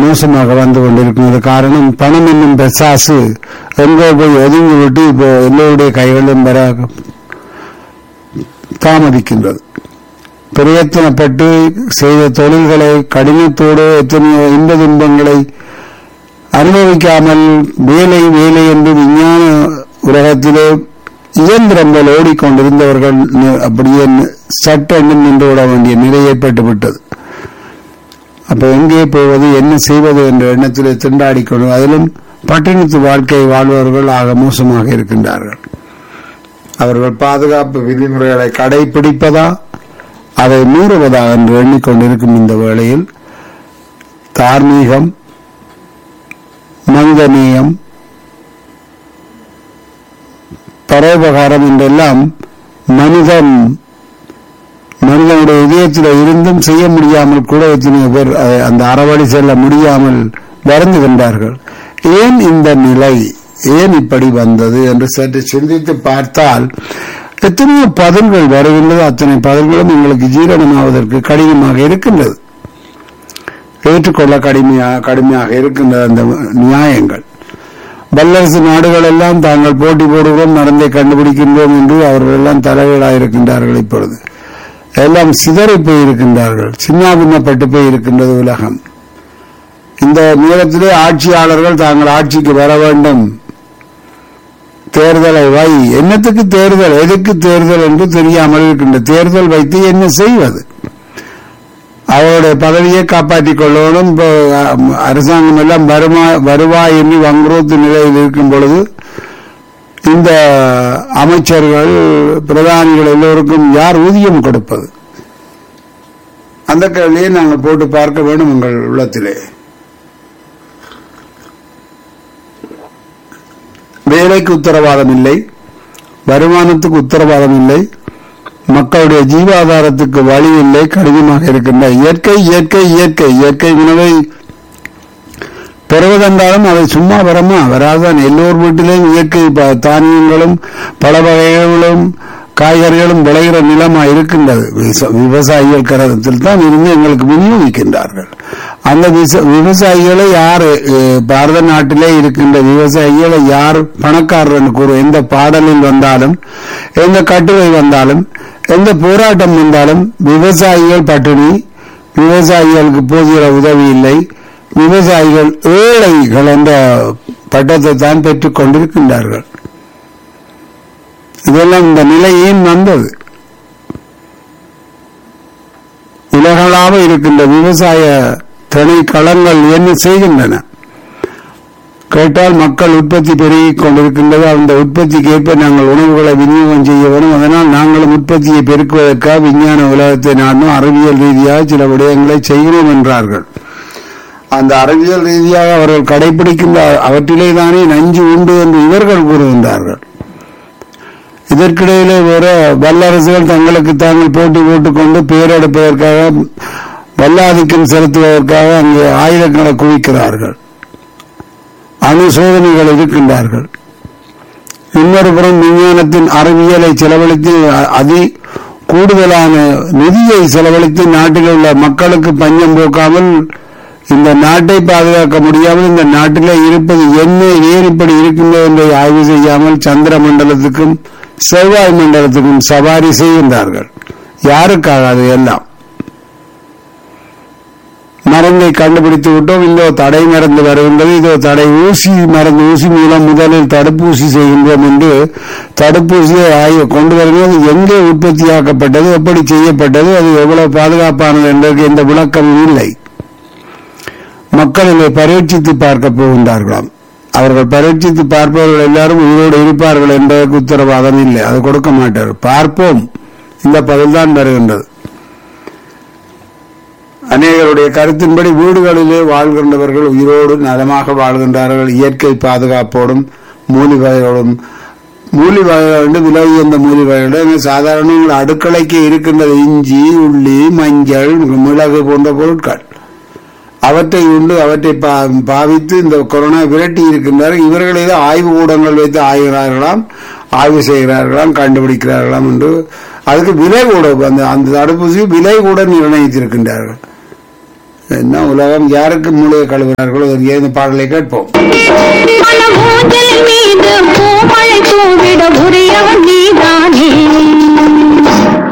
மோசமாக வந்து கொண்டிருக்கிறது காரணம் பணம் என்னும் பெசாசு எங்கோ போய் ஒதுங்கி விட்டு இப்போ எல்லோருடைய கைகளிலும் வர தாமதிக்கின்றது பிரயத்தனப்பட்டு செய்த தொழில்களை கடினத்தோடு எத்தனையோ இன்ப துன்பங்களை அனுபவிக்காமல் வேலை வேலை என்று விஞ்ஞான உலகத்திலே இயந்திரங்கள் ஓடிக்கொண்டிருந்தவர்கள் நி- அப்படியே நி- சட்டென்று நின்று விட வேண்டிய நிலை ஏற்பட்டுவிட்டது அப்ப எங்கே போவது என்ன செய்வது என்ற எண்ணத்திலே திண்டாடிக்கொண்டு அதிலும் பட்டினத்து வாழ்க்கை வாழ்பவர்கள் ஆக மோசமாக இருக்கின்றார்கள் அவர்கள் பாதுகாப்பு விதிமுறைகளை கடைபிடிப்பதா அதை மீறுவதா என்று எண்ணிக்கொண்டிருக்கும் இந்த வேளையில் தார்மீகம் மனிதநேயம் பரோபகாரம் என்றெல்லாம் மனிதன் மனிதனுடைய இதயத்தில் இருந்தும் செய்ய முடியாமல் கூட எத்தனையோ பேர் அதை- அந்த அறவழி செல்ல முடியாமல் வருந்துகின்றார்கள் ஏன் இந்த நிலை ஏன் இப்படி வந்தது என்று சற்று சிந்தித்து பார்த்தால் எத்தனையோ பதில்கள் வருகின்றது அத்தனை பதில்களும் எங்களுக்கு ஜீரணமாவதற்கு கடினமாக இருக்கின்றது ஏற்றுக்கொள்ள கடுமையாக கடுமையாக இருக்கின்ற அந்த நியாயங்கள் வல்லரசு நாடுகள் எல்லாம் தாங்கள் போட்டி போடுகிறோம் நடந்தை கண்டுபிடிக்கின்றோம் என்று அவர்கள் எல்லாம் தலைவர்களாக இருக்கின்றார்கள் இப்பொழுது எல்லாம் சிதறி போயிருக்கின்றார்கள் சின்னாபின்னப்பட்டு போயிருக்கின்றது உலகம் இந்த நேரத்திலே ஆட்சியாளர்கள் தாங்கள் ஆட்சிக்கு வர வேண்டும் தேர்தலை வை என்னத்துக்கு தேர்தல் எதுக்கு தேர்தல் என்று தெரியாமல் இருக்கின்ற தேர்தல் வைத்து என்ன செய்வது அவருடைய பதவியை காப்பாற்றிக் கொள்ளணும் இப்போ, அஹ், அரசாங்கம் எல்லாம் வருமா வருவாய் என்று வங்குரோத்து நிலையில் இருக்கும் பொழுது இந்த அமைச்சர்கள் பிரதானிகள் எல்லோருக்கும் யார் ஊதியம் கொடுப்பது அந்த கேள்வியை நாங்கள் போட்டு பார்க்க வேண்டும் உங்கள் உள்ளத்திலே வேலைக்கு உத்தரவாதம் இல்லை வருமானத்துக்கு உத்தரவாதம் இல்லை மக்களுடைய ஜீவாதாரத்துக்கு வழி இல்லை கடினமாக இருக்கின்ற இயற்கை இயற்கை இயற்கை இயற்கை உணவை பெறுவதென்றாலும் அதை சும்மா வரமா வராதான் எல்லோர் வீட்டிலேயும் இயற்கை ப- தானியங்களும் பல வகைகளும் காய்கறிகளும் விளைகிற நிலமா இருக்கின்றது விவச- விவசாயிகள் கரத்தில் தான் இருந்து எங்களுக்கு விநியோகிக்கின்றார்கள் அந்த விச- விவசாயிகளை யார் அஹ், பாரத நாட்டிலே இருக்கின்ற விவசாயிகளை யார் பணக்காரர் என்று கூறும் எந்த பாடலில் வந்தாலும் எந்த கட்டுரை வந்தாலும் எந்த போராட்டம் வந்தாலும் விவசாயிகள் பட்டினி விவசாயிகளுக்கு போதிய உதவி இல்லை விவசாயிகள் ஏழைகள் என்ற பட்டத்தை தான் பெற்றுக் கொண்டிருக்கின்றார்கள் இதெல்லாம் இந்த நிலை ஏன் வந்தது உலகளாவ இருக்கின்ற விவசாய திணைக்களங்கள் என்ன செய்கின்றன கேட்டால் மக்கள் உற்பத்தி பெருகிக் கொண்டிருக்கின்றது அந்த உற்பத்திக்கு ஏற்ப நாங்கள் உணவுகளை விநியோகம் செய்ய வேண்டும் அதனால் நாங்களும் உற்பத்தியை பெருக்குவதற்காக விஞ்ஞான உலகத்தை நானும் அறிவியல் ரீதியாக சில விடயங்களை செய்கிறோம் என்றார்கள் அந்த அறிவியல் ரீதியாக அவர்கள் கடைபிடிக்கின்ற அவற்றிலே தானே நஞ்சு உண்டு என்று இவர்கள் கூறுகின்றார்கள் இதற்கிடையிலே வேற வல்லரசுகள் தங்களுக்கு தாங்கள் போட்டி போட்டுக்கொண்டு பேரெடுப்பதற்காக வல்லாதிக்கம் செலுத்துவதற்காக அங்கே ஆயுதங்களை குவிக்கிறார்கள் அணு சோதனைகள் இருக்கின்றார்கள் இன்னொரு புறம் விஞ்ஞானத்தின் அறிவியலை செலவழித்து அ- அதி கூடுதலான நிதியை செலவழித்து நாட்டில் உள்ள மக்களுக்கு பஞ்சம் போக்காமல் இந்த நாட்டை பாதுகாக்க முடியாமல் இந்த நாட்டிலே இருப்பது என்ன ஏன் இப்படி இருக்கின்றது என்பதை ஆய்வு செய்யாமல் சந்திர மண்டலத்துக்கும் செவ்வாய் மண்டலத்துக்கும் சவாரி செய்கின்றார்கள் யாருக்காக அது எல்லாம் மருந்தை கண்டுபிடித்து விட்டோம் இதோ தடை மருந்து வருகின்றது இதோ தடை ஊசி மருந்து ஊசி மூலம் முதலில் தடுப்பூசி செய்கின்றோம் என்று தடுப்பூசியை ஆய்வு கொண்டு வருகிறது எங்கே உற்பத்தியாக்கப்பட்டது எப்படி செய்யப்பட்டது அது எவ்வளவு பாதுகாப்பானது என்பதற்கு எந்த விளக்கமும் இல்லை மக்கள் இதை பரீட்சித்து பார்க்க போகின்றார்களாம் அவர்கள் பரீட்சித்து பார்ப்பவர்கள் எல்லாரும் உயிரோடு இருப்பார்கள் என்பதற்கு உத்தரவாதம் இல்லை அது கொடுக்க மாட்டார் பார்ப்போம் இந்த பதில்தான் வருகின்றது அநேகருடைய கருத்தின்படி வீடுகளிலே வாழ்கின்றவர்கள் உயிரோடு நலமாக வாழ்கின்றார்கள் இயற்கை பாதுகாப்போடும் மூலிகைகளோடும் மூலி வகைகள் வந்து விலை உயர்ந்த மூலி வகைகள் சாதாரண எங்கள் அடுக்கலைக்கு இருக்கின்றது இஞ்சி உள்ளி மஞ்சள் மிளகு போன்ற பொருட்கள் அவற்றை உண்டு அவற்றை பா- பாவித்து இந்த கொரோனா விரட்டி இருக்கின்றார்கள் இவர்களே ஆய்வு கூடங்கள் வைத்து ஆய்கிறார்களாம் ஆய்வு செய்கிறார்களாம் கண்டுபிடிக்கிறார்களாம் என்று அதுக்கு விலை கூட அந்த அந்த தடுப்பூசி விலை கூட நிர்ணயித்திருக்கின்றார்கள் என்ன உலகம் யாருக்கு மூளையை கழுவினார்களோ இந்த பாடலை கேட்போம் மனம் ஊஞ்சலின் மீது